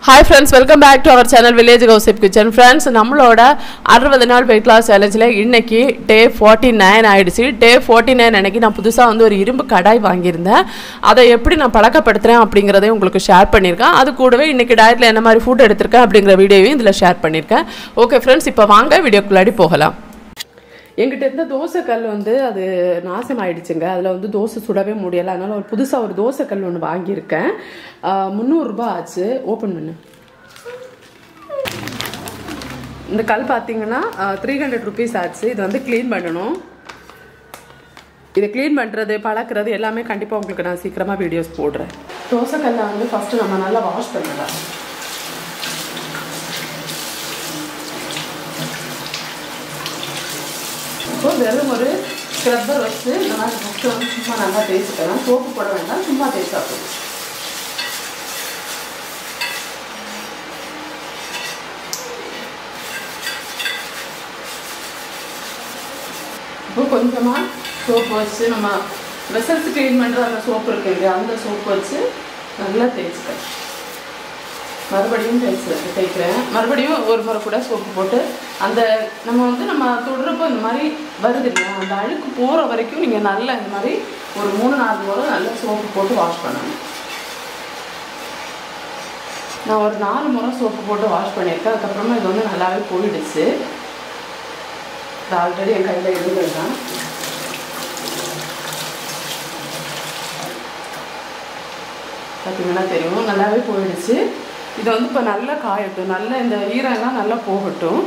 hi friends welcome back to our channel village கௌசிப் kitchen friends நம்மளோட அறுபது நாள் வெயிட் லாஸ் சேலஞ்சில் இன்னைக்கு டே ஃபார்ட்டி நைன் ஆயிடுச்சு டே ஃபார்ட்டி நைன் அன்னைக்கு நான் புதுசாக வந்து ஒரு இரும்பு கடாய் வாங்கியிருந்தேன் அதை எப்படி நான் பழக்கப்படுத்துகிறேன் அப்படிங்கிறதையும் உங்களுக்கு ஷேர் பண்ணியிருக்கேன் அது கூடவே இன்னைக்கு டயட்டில் என்ன மாதிரி ஃபுட் எடுத்திருக்கேன் அப்படிங்கிற வீடியோவையும் இதில் ஷேர் பண்ணியிருக்கேன் ஓகே ஃப்ரெண்ட்ஸ் இப்போ வாங்க வீடியோக்குள்ளாடி போகலாம் எங்கிட்ட இருந்த தோசை கல் வந்து அது நாசம் ஆயிடுச்சுங்க அதில் வந்து தோசை சுடவே முடியலை அதனால ஒரு புதுசாக ஒரு தோசை கல் ஒன்று வாங்கியிருக்கேன் முந்நூறுரூபா ஆச்சு ஓப்பன் பண்ணு இந்த கல் பார்த்தீங்கன்னா த்ரீ ஹண்ட்ரட் ருபீஸ் ஆச்சு இது வந்து க்ளீன் பண்ணணும் இதை க்ளீன் பண்ணுறது பழக்கிறது எல்லாமே கண்டிப்பாக உங்களுக்கு நான் சீக்கிரமாக வீடியோஸ் போடுறேன் தோசை கல்லை வந்து ஃபஸ்ட்டு நம்ம நல்லா வாஷ் பண்ணலாம் இப்போ வெறும் ஒரு ஸ்க்ரப்பர் வச்சு நம்ம ஃபஸ்ட்டு வந்து சும்மா நல்லா தேய்ச்சிக்கலாம் சோப்பு போட வேண்டாம் சும்மா தேய்ச்சா போதும் இப்போ கொஞ்சமாக சோப்பு வச்சு நம்ம வெசல்ஸ் க்ளீன் பண்ணுற அந்த சோப்பு இருக்கு இல்லையா அந்த சோப்பு வச்சு நல்லா தேய்ச்சிக்கிறேன் மறுபடியும் தேய்ச்சி தேய்க்கிறேன் மறுபடியும் ஒரு முறை கூட சோப்பு போட்டு அந்த நம்ம வந்து நம்ம தொடுறப்போ இந்த மாதிரி வருது இல்லையா அந்த அழுக்கு போகிற வரைக்கும் நீங்கள் நல்லா இந்த மாதிரி ஒரு மூணு நாலு முறை நல்லா சோப்பு போட்டு வாஷ் பண்ணணும் நான் ஒரு நாலு முறை சோப்பு போட்டு வாஷ் பண்ணியிருக்கேன் அதுக்கப்புறமா இது வந்து நல்லாவே போயிடுச்சு இது ஆல்ரெடி என் கையில் இருந்தது தான் பார்த்தீங்கன்னா தெரியும் நல்லாவே போயிடுச்சு இது வந்து இப்போ நல்லா காயட்டும் நல்லா இந்த ஈரம்லாம் நல்லா போகட்டும்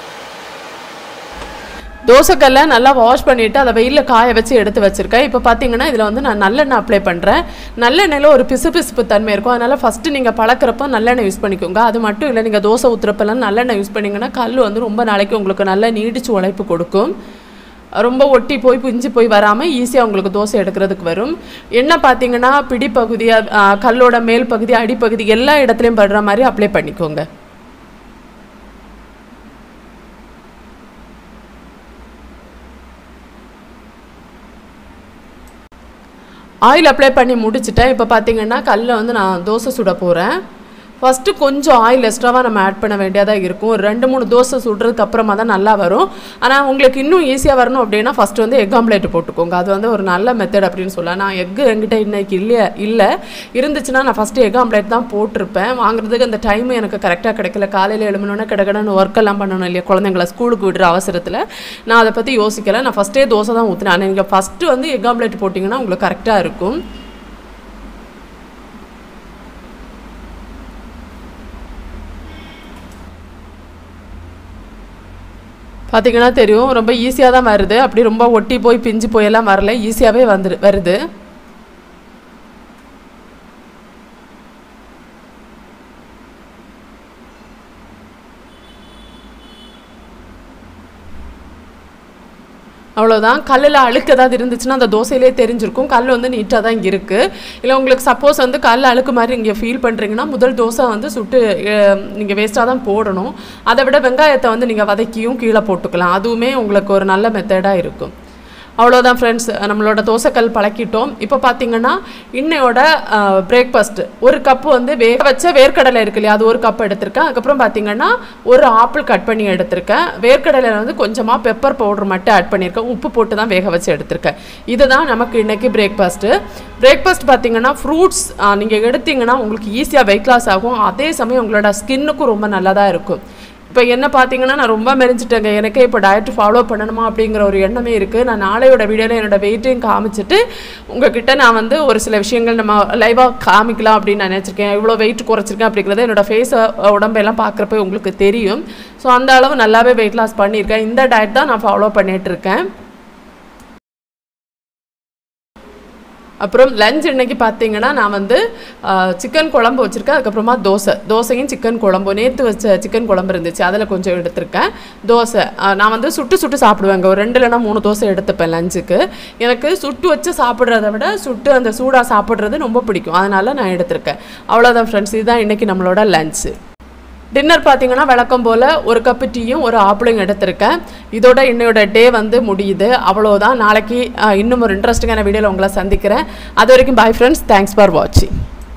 தோசைக்கல்லை நல்லா வாஷ் பண்ணிவிட்டு அதை வெயிலில் காய வச்சு எடுத்து வச்சுருக்கேன் இப்போ பார்த்தீங்கன்னா இதில் வந்து நான் நல்லெண்ணெய் அப்ளை பண்ணுறேன் நல்லெண்ணெயில் ஒரு பிசு பிசுப்பு தன்மை இருக்கும் அதனால் ஃபஸ்ட்டு நீங்கள் பழக்கிறப்போ நல்லெண்ணெய் யூஸ் பண்ணிக்கோங்க அது மட்டும் இல்லை நீங்கள் தோசை ஊற்றுறப்பெல்லாம் நல்லெண்ணெய் யூஸ் பண்ணிங்கன்னா கல் வந்து ரொம்ப நாளைக்கு உங்களுக்கு நல்லா நீடிச்சு உழைப்பு கொடுக்கும் ரொம்ப ஒட்டி போய் பிஞ்சு போய் வராமல் ஈஸியாக உங்களுக்கு தோசை எடுக்கிறதுக்கு வரும் என்ன பார்த்தீங்கன்னா பிடிப்பகுதி கல்லோட மேல் பகுதி அடிப்பகுதி எல்லா இடத்துலையும் படுற மாதிரி அப்ளை பண்ணிக்கோங்க ஆயில் அப்ளை பண்ணி முடிச்சுட்டேன் இப்போ பார்த்தீங்கன்னா கல்லில் வந்து நான் தோசை சுட போகிறேன் ஃபஸ்ட்டு கொஞ்சம் ஆயில் எக்ஸ்ட்ராவாக நம்ம ஆட் பண்ண வேண்டியதாக இருக்கும் ஒரு ரெண்டு மூணு தோசை சுடுறதுக்கு அப்புறமா தான் நல்லா வரும் ஆனால் உங்களுக்கு இன்னும் ஈஸியாக வரணும் அப்படின்னா ஃபஸ்ட்டு வந்து எக் ஆம்லேட் போட்டுக்கோங்க அது வந்து ஒரு நல்ல மெத்தட் அப்படின்னு சொல்லலாம் நான் எக்கு என்கிட்ட இன்னைக்கு இல்லையா இல்லை இருந்துச்சுன்னா நான் ஃபஸ்ட்டு எக் ஆம்லேட் தான் போட்டிருப்பேன் வாங்குறதுக்கு அந்த டைம் எனக்கு கரெக்டாக கிடைக்கல காலையில் எழுமணுன்னே கிடக்கடன்னு ஒர்க் எல்லாம் பண்ணணும் இல்லையா குழந்தைங்கள ஸ்கூலுக்கு விடுற அவசரத்தில் நான் அதை பற்றி யோசிக்கலை நான் ஃபஸ்ட்டே தோசை தான் ஊற்றினேன் ஆனால் நீங்கள் ஃபஸ்ட்டு வந்து எக் ஆம்லேட் போட்டிங்கன்னா உங்களுக்கு கரெக்டாக இருக்கும் பார்த்தீங்கன்னா தெரியும் ரொம்ப ஈஸியாக தான் வருது அப்படி ரொம்ப ஒட்டி போய் பிஞ்சு போயெல்லாம் வரல ஈஸியாகவே வந்துரு வருது அவ்வளோதான் கல்லில் அழுக்கு ஏதாவது இருந்துச்சுன்னா அந்த தோசையிலே தெரிஞ்சிருக்கும் கல் வந்து நீட்டாக தான் இங்கே இருக்குது இல்லை உங்களுக்கு சப்போஸ் வந்து கல் அழுக்கு மாதிரி இங்கே ஃபீல் பண்ணுறீங்கன்னா முதல் தோசை வந்து சுட்டு நீங்கள் வேஸ்ட்டாக தான் போடணும் அதை விட வெங்காயத்தை வந்து நீங்கள் வதக்கியும் கீழே போட்டுக்கலாம் அதுவுமே உங்களுக்கு ஒரு நல்ல மெத்தடாக இருக்கும் அவ்வளோதான் ஃப்ரெண்ட்ஸ் நம்மளோட தோசைக்கல் பழக்கிட்டோம் இப்போ பார்த்தீங்கன்னா இன்னையோட பிரேக்ஃபாஸ்ட் ஒரு கப்பு வந்து வேக வச்ச வேர்க்கடலை இருக்கு இல்லையா அது ஒரு கப் எடுத்திருக்கேன் அதுக்கப்புறம் பார்த்தீங்கன்னா ஒரு ஆப்பிள் கட் பண்ணி எடுத்திருக்கேன் வேர்க்கடலை வந்து கொஞ்சமாக பெப்பர் பவுடர் மட்டும் ஆட் பண்ணியிருக்கேன் உப்பு போட்டு தான் வேக வச்சு எடுத்திருக்கேன் இதுதான் நமக்கு இன்னைக்கு பிரேக்ஃபாஸ்ட்டு பிரேக்ஃபாஸ்ட் பார்த்தீங்கன்னா ஃப்ரூட்ஸ் நீங்கள் எடுத்தீங்கன்னா உங்களுக்கு ஈஸியாக வெயிட் லாஸ் ஆகும் அதே சமயம் உங்களோட ஸ்கின்னுக்கும் ரொம்ப நல்லதாக இருக்கும் இப்போ என்ன பார்த்தீங்கன்னா நான் ரொம்ப மெரிஞ்சிட்டேங்க எனக்கே இப்போ டயட் ஃபாலோ பண்ணணுமா அப்படிங்கிற ஒரு எண்ணமே இருக்குது நான் நாளையோட வீடியோவில் என்னோடய வெயிட்டையும் காமிச்சிட்டு உங்ககிட்ட நான் வந்து ஒரு சில விஷயங்கள் நம்ம லைவாக காமிக்கலாம் அப்படின்னு நான் நினச்சிருக்கேன் இவ்வளோ வெயிட் குறைச்சிருக்கேன் அப்படிங்கிறது என்னோடய ஃபேஸை உடம்பெல்லாம் பார்க்குறப்ப உங்களுக்கு தெரியும் ஸோ அந்த அளவு நல்லாவே வெயிட் லாஸ் பண்ணியிருக்கேன் இந்த டயட் தான் நான் ஃபாலோ பண்ணிகிட்டு இருக்கேன் அப்புறம் லஞ்ச் இன்னைக்கு பார்த்தீங்கன்னா நான் வந்து சிக்கன் குழம்பு வச்சுருக்கேன் அதுக்கப்புறமா தோசை தோசையும் சிக்கன் குழம்பு நேற்று வச்ச சிக்கன் குழம்பு இருந்துச்சு அதில் கொஞ்சம் எடுத்திருக்கேன் தோசை நான் வந்து சுட்டு சுட்டு சாப்பிடுவேங்க ஒரு ரெண்டு இல்லைனா மூணு தோசை எடுத்துப்பேன் லஞ்சுக்கு எனக்கு சுட்டு வச்சு சாப்பிட்றத விட சுட்டு அந்த சூடாக சாப்பிட்றது ரொம்ப பிடிக்கும் அதனால் நான் எடுத்திருக்கேன் அவ்வளோதான் ஃப்ரெண்ட்ஸ் இதுதான் இன்றைக்கி நம்மளோட லஞ்சு டின்னர் பார்த்தீங்கன்னா வழக்கம் போல் ஒரு கப்பு டீயும் ஒரு ஆப்பிளும் எடுத்திருக்கேன் இதோட இன்னையோட டே வந்து முடியுது அவ்வளோதான் நாளைக்கு அஹ், இன்னும் ஒரு இன்ட்ரெஸ்டிங்கான வீடியோவில் உங்களை சந்திக்கிறேன் அது வரைக்கும் பாய் ஃப்ரெண்ட்ஸ் தேங்க்ஸ் ஃபார் வாட்சிங்